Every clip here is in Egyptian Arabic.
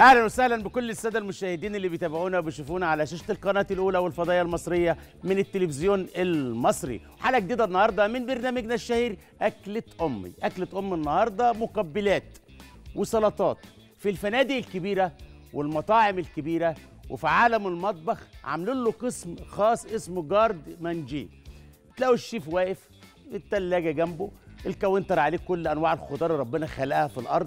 اهلا وسهلا بكل الساده المشاهدين اللي بيتابعونا وبيشوفونا على شاشه القناه الاولى والفضائيه المصريه من التلفزيون المصري حلقه جديده النهارده من برنامجنا الشهير اكله امي اكله ام النهارده مقبلات وسلطات في الفنادق الكبيره والمطاعم الكبيره وفي عالم المطبخ عاملين له قسم خاص اسمه جارد مانجي تلاقوا الشيف واقف التلاجة جنبه الكاونتر عليه كل انواع الخضار اللي ربنا خلقها في الارض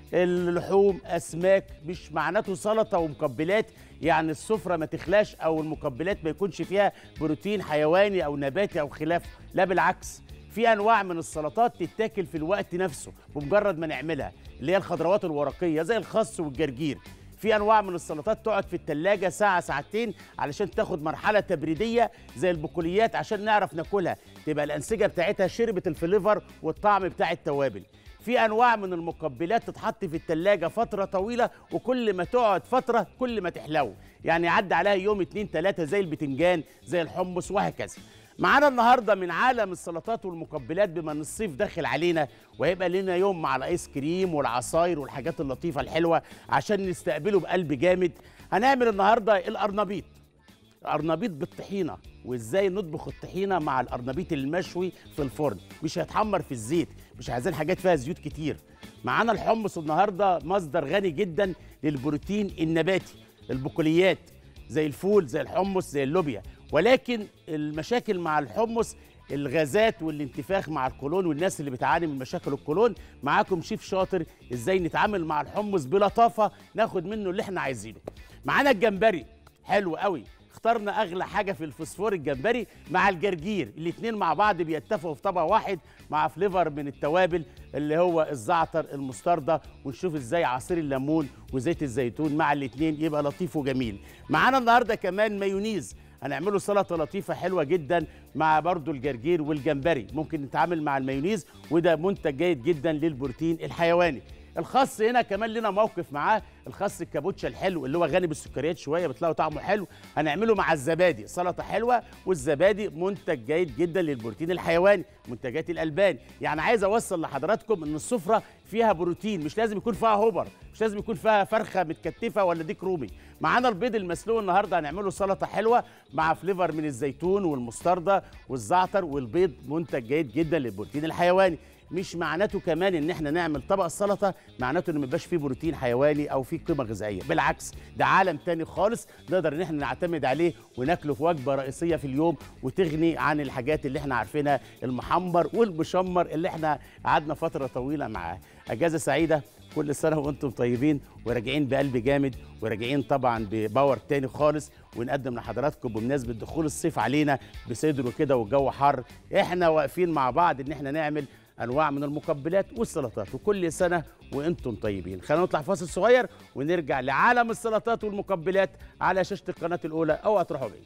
اللحوم اسماك مش معناته سلطه ومقبلات يعني السفره ما تخلاش او المقبلات ما يكونش فيها بروتين حيواني او نباتي او خلافه لا بالعكس في انواع من السلطات تتاكل في الوقت نفسه بمجرد ما نعملها اللي هي الخضروات الورقيه زي الخس والجرجير في انواع من السلطات تقعد في التلاجة ساعة ساعتين علشان تاخد مرحلة تبريدية زي البقوليات عشان نعرف ناكلها تبقى الأنسجة بتاعتها شربت الفليفر والطعم بتاع التوابل في انواع من المقبلات تتحط في التلاجة فترة طويلة وكل ما تقعد فترة كل ما تحلو يعني يعدي عليها يوم اتنين تلاتة زي البتنجان زي الحمص وهكذا معانا النهارده من عالم السلطات والمقبلات بما ان الصيف داخل علينا وهيبقى لنا يوم مع الايس كريم والعصاير والحاجات اللطيفه الحلوه عشان نستقبله بقلب جامد هنعمل النهارده القرنبيط القرنبيط بالطحينه وازاي نطبخ الطحينه مع القرنبيط المشوي في الفرن مش هيتحمر في الزيت مش عايزين حاجات فيها زيوت كتير معانا الحمص النهارده مصدر غني جدا للبروتين النباتي البقوليات زي الفول زي الحمص زي اللوبيا ولكن المشاكل مع الحمص الغازات والانتفاخ مع القولون والناس اللي بتعاني من مشاكل القولون معاكم شيف شاطر ازاي نتعامل مع الحمص بلطافه ناخد منه اللي احنا عايزينه معانا الجمبري حلو قوي اخترنا اغلى حاجه في الفوسفور الجمبري مع الجرجير الاثنين مع بعض بيتفقوا في طبق واحد مع فليفر من التوابل اللي هو الزعتر المستردة ونشوف ازاي عصير الليمون وزيت الزيتون مع الاثنين يبقى لطيف وجميل معانا النهارده كمان مايونيز هنعمله سلطه لطيفه حلوه جدا مع برضو الجرجير والجمبري ممكن نتعامل مع المايونيز وده منتج جيد جدا للبروتين الحيواني الخس هنا كمان لنا موقف معاه الخس الكابوتشا الحلو اللي هو غني بالسكريات شويه بتلاقوا طعمه حلو هنعمله مع الزبادي سلطه حلوه والزبادي منتج جيد جدا للبروتين الحيواني منتجات الالبان يعني عايز اوصل لحضراتكم ان السفره فيها بروتين مش لازم يكون فيها هوبر مش لازم يكون فيها فرخه متكتفه ولا ديك رومي معانا البيض المسلوق النهارده هنعمله سلطه حلوه مع فليفر من الزيتون والمستردة والزعتر والبيض منتج جيد جدا للبروتين الحيواني مش معناته كمان ان احنا نعمل طبق السلطه معناته ان ما يبقاش فيه بروتين حيواني او فيه قيمه غذائيه بالعكس ده عالم تاني خالص نقدر ان احنا نعتمد عليه وناكله في وجبه رئيسيه في اليوم وتغني عن الحاجات اللي احنا عارفينها المحمر والمشمر اللي احنا قعدنا فتره طويله معاه اجازه سعيده كل سنه وانتم طيبين وراجعين بقلب جامد وراجعين طبعا بباور تاني خالص ونقدم لحضراتكم بمناسبه دخول الصيف علينا بصدره كده والجو حر احنا واقفين مع بعض ان احنا نعمل انواع من المقبلات والسلطات وكل سنه وانتم طيبين خلينا نطلع فاصل صغير ونرجع لعالم السلطات والمقبلات على شاشه القناه الاولى او هتروحوا بعيد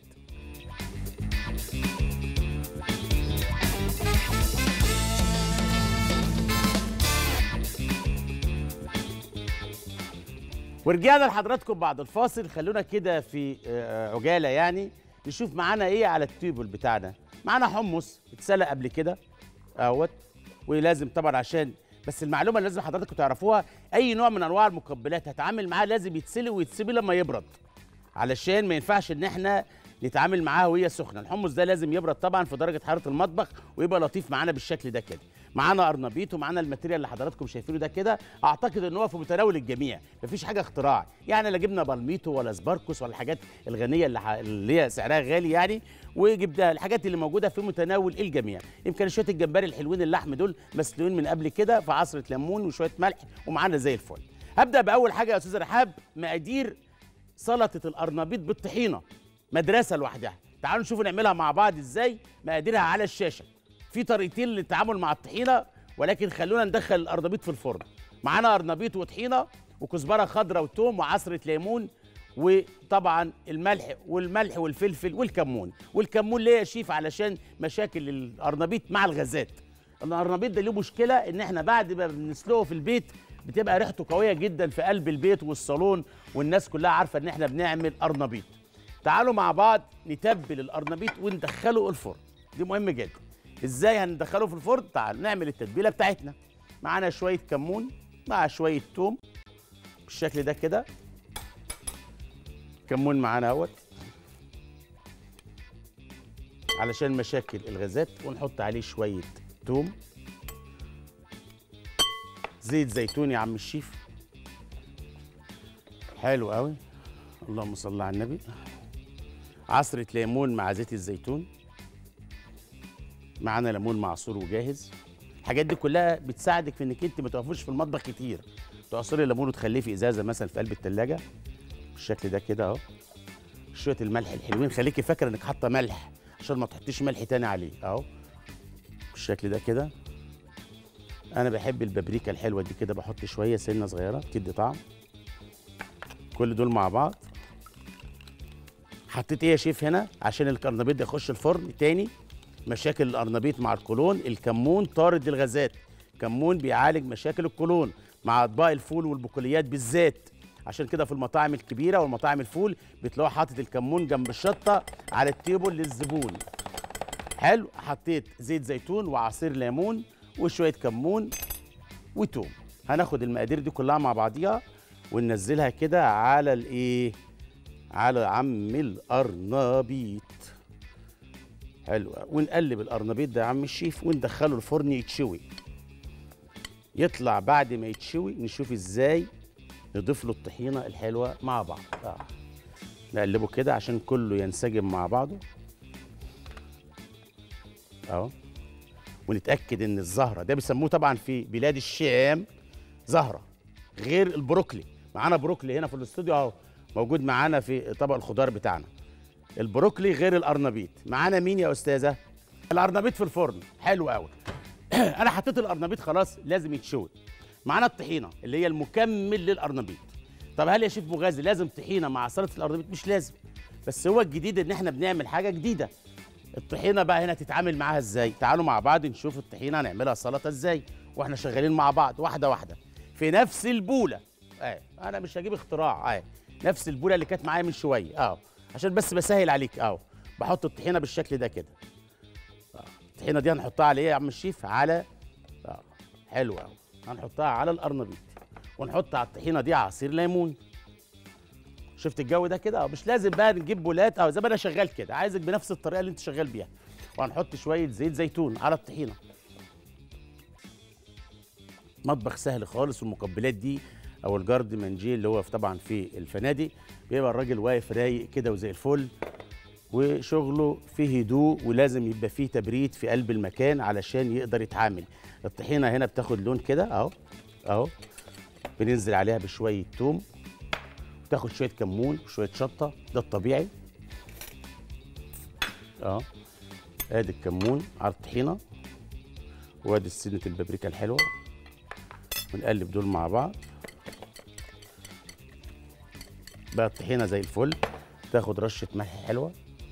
ورجعنا لحضراتكم بعد الفاصل خلونا كده في آه، عجاله يعني نشوف معانا ايه على التيبل بتاعنا معانا حمص اتسلق قبل كده اهوت ولازم طبعا عشان بس المعلومه اللي لازم حضراتكم تعرفوها اي نوع من انواع المقبلات هتعامل معاه لازم يتسلق ويتسيب لما يبرد علشان ما ينفعش ان احنا نتعامل معاها وهي سخنه الحمص ده لازم يبرد طبعا في درجه حراره المطبخ ويبقى لطيف معانا بالشكل ده كده معانا قرنبيط ومعانا الماتيريال اللي حضراتكم شايفينه ده كده اعتقد ان هو في متناول الجميع مفيش حاجه اختراع يعني لا جبنا بالميتو ولا سباركوس ولا الحاجات الغنيه اللي, ح... اللي هي سعرها غالي يعني وجبنا الحاجات اللي موجوده في متناول الجميع يمكن شويه الجمبري الحلوين اللحم دول مسلوقين من قبل كده في عصره ليمون وشويه ملح ومعانا زي الفل هبدا باول حاجه يا استاذ رحاب مقادير سلطه القرنبيط بالطحينه مدرسه لوحدها تعالوا نشوف نعملها مع بعض ازاي مقاديرها على الشاشه في طريقتين للتعامل مع الطحينه ولكن خلونا ندخل القرنبيط في الفرن معانا قرنبيط وطحينه وكزبره خضراء وتوم وعصره ليمون وطبعا الملح والملح والفلفل والكمون والكمون ليه يا شيف علشان مشاكل القرنبيط مع الغازات القرنبيط ده له مشكله ان احنا بعد ما بنسلقه في البيت بتبقى ريحته قويه جدا في قلب البيت والصالون والناس كلها عارفه ان احنا بنعمل قرنبيط تعالوا مع بعض نتبل القرنبيط وندخله الفرن دي مهم جدا ازاي هندخله في الفرن تعالوا نعمل التتبيله بتاعتنا معانا شويه كمون مع شويه توم بالشكل ده كده كمون معانا اهوت علشان مشاكل الغازات ونحط عليه شويه توم زيت زيتون يا عم الشيف حلو قوي اللهم صل على النبي عصرة ليمون مع زيت الزيتون معانا ليمون معصور وجاهز الحاجات دي كلها بتساعدك في انك انت ما تقفوش في المطبخ كتير تعصري الليمون وتخليه في ازازه مثلا في قلب التلاجة بالشكل ده كده اهو شويه الملح الحلوين خليكي فاكره انك حاطه ملح عشان ما تحطيش ملح تاني عليه اهو بالشكل ده كده انا بحب البابريكا الحلوه دي كده بحط شويه سنه صغيره تدي طعم كل دول مع بعض حطيت ايه يا شيف هنا عشان القرنبيط ده يخش الفرن تاني مشاكل القرنبيط مع القولون الكمون طارد للغازات كمون بيعالج مشاكل القولون مع اطباق الفول والبقوليات بالذات عشان كده في المطاعم الكبيره والمطاعم الفول بتلاقوا حاطط الكمون جنب الشطه على التيبل للزبون حلو حطيت زيت زيتون وعصير ليمون وشويه كمون وتوم هناخد المقادير دي كلها مع بعضيها وننزلها كده على الايه على عم القرنبيط حلو ونقلب القرنبيط ده يا عم الشيف وندخله الفرن يتشوي يطلع بعد ما يتشوي نشوف ازاي نضيف له الطحينه الحلوه مع بعض آه. نقلبه كده عشان كله ينسجم مع بعضه اهو ونتاكد ان الزهره ده بيسموه طبعا في بلاد الشام زهره غير البروكلي معانا بروكلي هنا في الاستوديو اهو موجود معانا في طبق الخضار بتاعنا البروكلي غير القرنبيط معانا مين يا استاذه القرنبيط في الفرن حلو قوي انا حطيت القرنبيط خلاص لازم يتشوي معانا الطحينه اللي هي المكمل للقرنبيط طب هل يا شيف مغازي لازم طحينه مع سلطه القرنبيط مش لازم بس هو الجديد ان احنا بنعمل حاجه جديده الطحينه بقى هنا تتعامل معاها ازاي تعالوا مع بعض نشوف الطحينه هنعملها سلطه ازاي واحنا شغالين مع بعض واحده واحده في نفس البوله اه انا مش هجيب اختراع اه نفس البوله اللي كانت معايا من شويه اه عشان بس بسهل عليك اه بحط الطحينه بالشكل ده كده آه. الطحينه دي هنحطها على ايه يا عم الشيف على اه حلو قوي هنحطها على القرنبيط ونحط على الطحينه دي عصير ليمون شفت الجو ده كده اه مش لازم بقى نجيب بولات اه زي ما انا شغال كده عايزك بنفس الطريقه اللي انت شغال بيها وهنحط شويه زيت زيتون على الطحينه مطبخ سهل خالص والمقبلات دي او الجارد منجيل اللي هو في طبعا في الفنادق بيبقى الراجل واقف رايق كده وزي الفل وشغله فيه هدوء ولازم يبقى فيه تبريد في قلب المكان علشان يقدر يتعامل الطحينه هنا بتاخد لون كده اهو اهو بننزل عليها بشويه توم تاخد شويه كمون وشويه شطه ده الطبيعي اه ادي الكمون على الطحينه وادي سنه البابريكا الحلوه ونقلب دول مع بعض بقى الطحينه زي الفل تاخد رشه ملح حلوه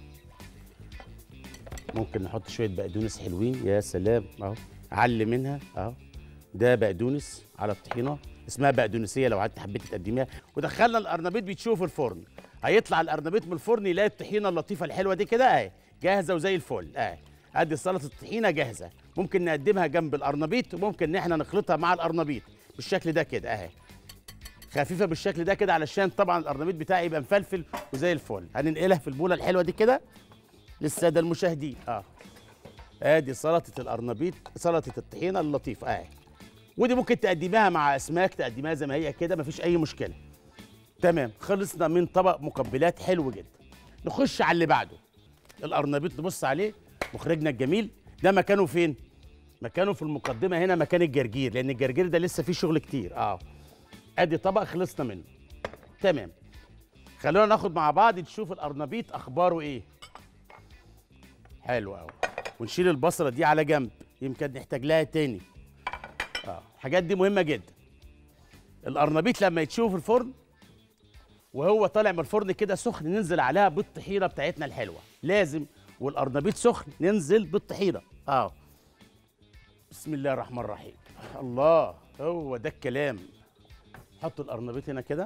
ممكن نحط شويه بقدونس حلوين يا سلام اهو علي منها اهو ده بقدونس على الطحينه اسمها بقدونسيه لو قعدت حبيتي تقدميها ودخلنا القرنبيط بيتشوف في الفرن هيطلع القرنبيط من الفرن يلاقي الطحينه اللطيفه الحلوه دي كده اهي جاهزه وزي الفل اهي ادي سلطه الطحينه جاهزه ممكن نقدمها جنب القرنبيط وممكن ان احنا نخلطها مع القرنبيط بالشكل ده كده اهي خفيفه بالشكل ده كده علشان طبعا القرنبيط بتاعي يبقى مفلفل وزي الفل هننقلها في البوله الحلوه دي كده للساده المشاهدين اه ادي سلطه القرنبيط سلطه الطحينه اللطيفه اهي ودي ممكن تقدميها مع اسماك تقدميها زي ما هي كده مفيش اي مشكله تمام خلصنا من طبق مقبلات حلو جدا نخش على اللي بعده القرنبيط نبص عليه مخرجنا الجميل ده مكانه فين مكانه في المقدمه هنا مكان الجرجير لان الجرجير ده لسه فيه شغل كتير اه ادي طبق خلصنا منه تمام خلونا ناخد مع بعض نشوف القرنبيط اخباره ايه حلو قوي ونشيل البصله دي على جنب يمكن نحتاج لها تاني اه الحاجات دي مهمه جدا القرنبيط لما يتشوف في الفرن وهو طالع من الفرن كده سخن ننزل عليها بالطحينه بتاعتنا الحلوه لازم والقرنبيط سخن ننزل بالطحينه اه بسم الله الرحمن الرحيم الله هو ده الكلام حط القرنبيط هنا كده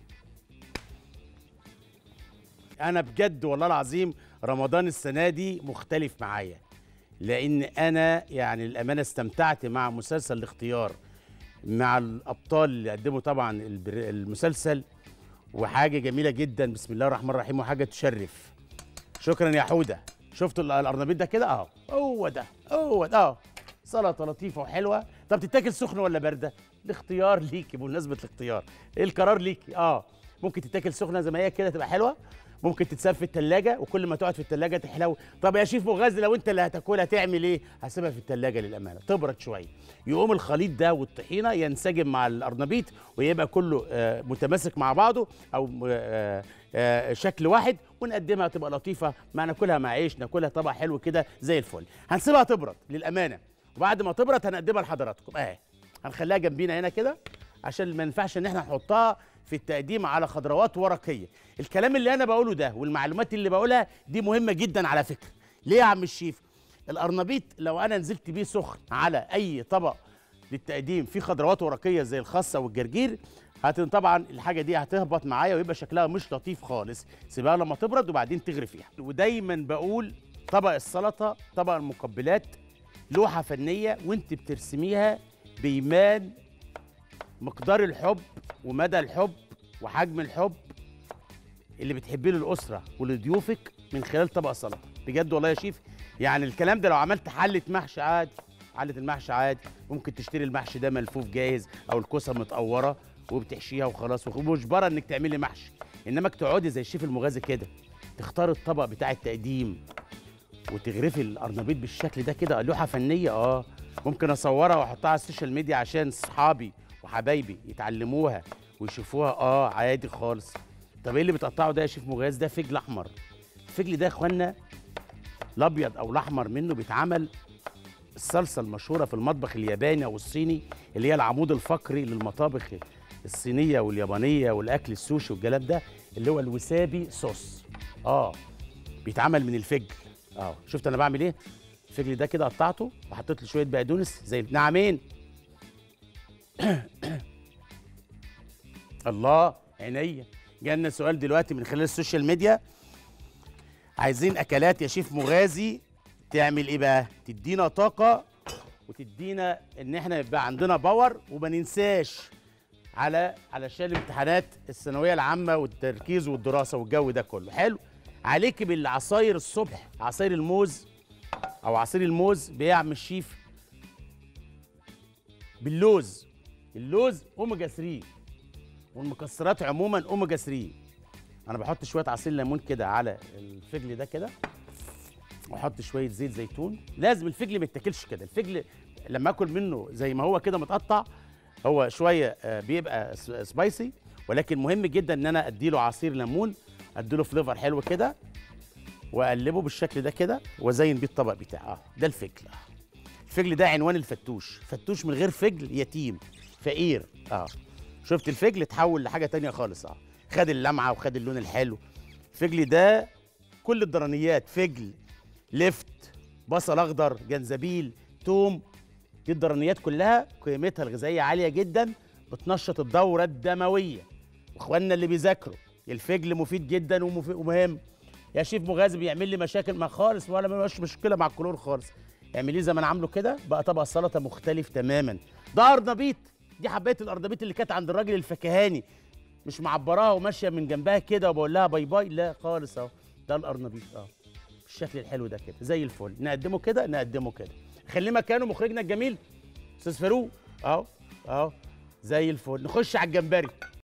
انا بجد والله العظيم رمضان السنه دي مختلف معايا لان انا يعني الامانه استمتعت مع مسلسل الاختيار مع الابطال اللي قدموا طبعا البر- المسلسل وحاجه جميله جدا بسم الله الرحمن الرحيم وحاجه تشرف شكرا يا حوده شفتوا ال- القرنبيط ده كده اهو هو ده هو ده اهو سلطه لطيفه وحلوه طب تتاكل سخنه ولا بارده الاختيار ليكي بمناسبه الاختيار القرار ليكي اه ممكن تتاكل سخنه زي ما هي كده تبقى حلوه ممكن تتساب في التلاجة وكل ما تقعد في التلاجة تحلو طب يا شيف مغازي لو انت اللي هتاكلها تعمل ايه هسيبها في التلاجة للامانه تبرد شويه يقوم الخليط ده والطحينه ينسجم مع القرنبيط ويبقى كله آه، متماسك مع بعضه او آه، آه، شكل واحد ونقدمها تبقى لطيفه ما ناكلها مع عيش ناكلها طبق حلو كده زي الفل هنسيبها تبرد للامانه وبعد ما تبرد هنقدمها لحضراتكم اهي هنخليها جنبينا هنا كده عشان ما ينفعش ان احنا نحطها في التقديم على خضروات ورقيه الكلام اللي انا بقوله ده والمعلومات اللي بقولها دي مهمه جدا على فكره ليه يا عم الشيف القرنبيط لو انا نزلت بيه سخن على اي طبق للتقديم فيه خضروات ورقيه زي الخاصه والجرجير هت طبعا الحاجه دي هتهبط معايا ويبقى شكلها مش لطيف خالص سيبها لما تبرد وبعدين تغري فيها ودايما بقول طبق السلطه طبق المقبلات لوحه فنيه وانت بترسميها بيمان مقدار الحب ومدى الحب وحجم الحب اللي بتحبيه للاسره ولضيوفك من خلال طبق سلطه بجد والله يا شيف يعني الكلام ده لو عملت حله محشي عادي حله المحشي عادي ممكن تشتري المحشي ده ملفوف جاهز او الكوسه متقوره وبتحشيها وخلاص ومجبره انك تعملي محشي انما تقعدي زي الشيف المغازي كده تختار الطبق بتاع التقديم وتغرفي القرنبيط بالشكل ده كده لوحه فنيه اه ممكن اصورها واحطها على السوشيال ميديا عشان صحابي وحبايبي يتعلموها ويشوفوها اه عادي خالص طب ايه اللي بتقطعه ده يا شيف مغاز ده فجل احمر الفجل ده يا اخوانا الابيض او الاحمر منه بيتعمل الصلصه المشهوره في المطبخ الياباني او الصيني اللي هي العمود الفقري للمطابخ الصينيه واليابانيه والاكل السوشي والكلام ده اللي هو الوسابي صوص اه بيتعمل من الفجل اه شفت انا بعمل ايه الفجل ده كده قطعته وحطيت له شويه بقدونس زي نعمين الله عينيا جالنا سؤال دلوقتي من خلال السوشيال ميديا عايزين اكلات يا شيف مغازي تعمل ايه بقى تدينا طاقه وتدينا ان احنا يبقى عندنا باور وما ننساش على علشان الامتحانات الثانويه العامه والتركيز والدراسه والجو ده كله حلو عليك بالعصاير الصبح عصاير الموز او عصير الموز بيعمل الشيف باللوز اللوز اوميجا 3 والمكسرات عموما اوميجا 3 انا بحط شويه عصير ليمون كده على الفجل ده كده واحط شويه زيت زيتون لازم الفجل ما يتاكلش كده الفجل لما اكل منه زي ما هو كده متقطع هو شويه آه، بيبقى س- سبايسي ولكن مهم جدا ان انا اديله عصير ليمون اديله فليفر حلو كده واقلبه بالشكل ده كده وازين بيه الطبق بتاعي اه ده الفجل آه. الفجل ده عنوان الفتوش فتوش من غير فجل يتيم فقير اه شفت الفجل اتحول لحاجه تانية خالص اه خد اللمعه وخد اللون الحلو الفجل ده كل الضرنيات فجل لفت بصل اخضر جنزبيل توم دي الضرنيات كلها قيمتها الغذائيه عاليه جدا بتنشط الدوره الدمويه واخواننا اللي بيذاكروا الفجل مفيد جدا ومف- ومهم يا شيف مغازي بيعمل لي مشاكل ما خالص ولا مش مشكله مع الكلور خالص اعمليه زي ما انا عامله كده بقى طبق السلطه مختلف تماما ده ارنبيط دي حبايه الارنبيط اللي كانت عند الراجل الفكهاني مش معبراها وماشيه من جنبها كده وبقول لها باي باي لا خالص اهو ده الارنبيط اه بالشكل الحلو ده كده زي الفل نقدمه كده نقدمه كده خليه مكانه مخرجنا الجميل استاذ فاروق اهو اهو زي الفل نخش على الجمبري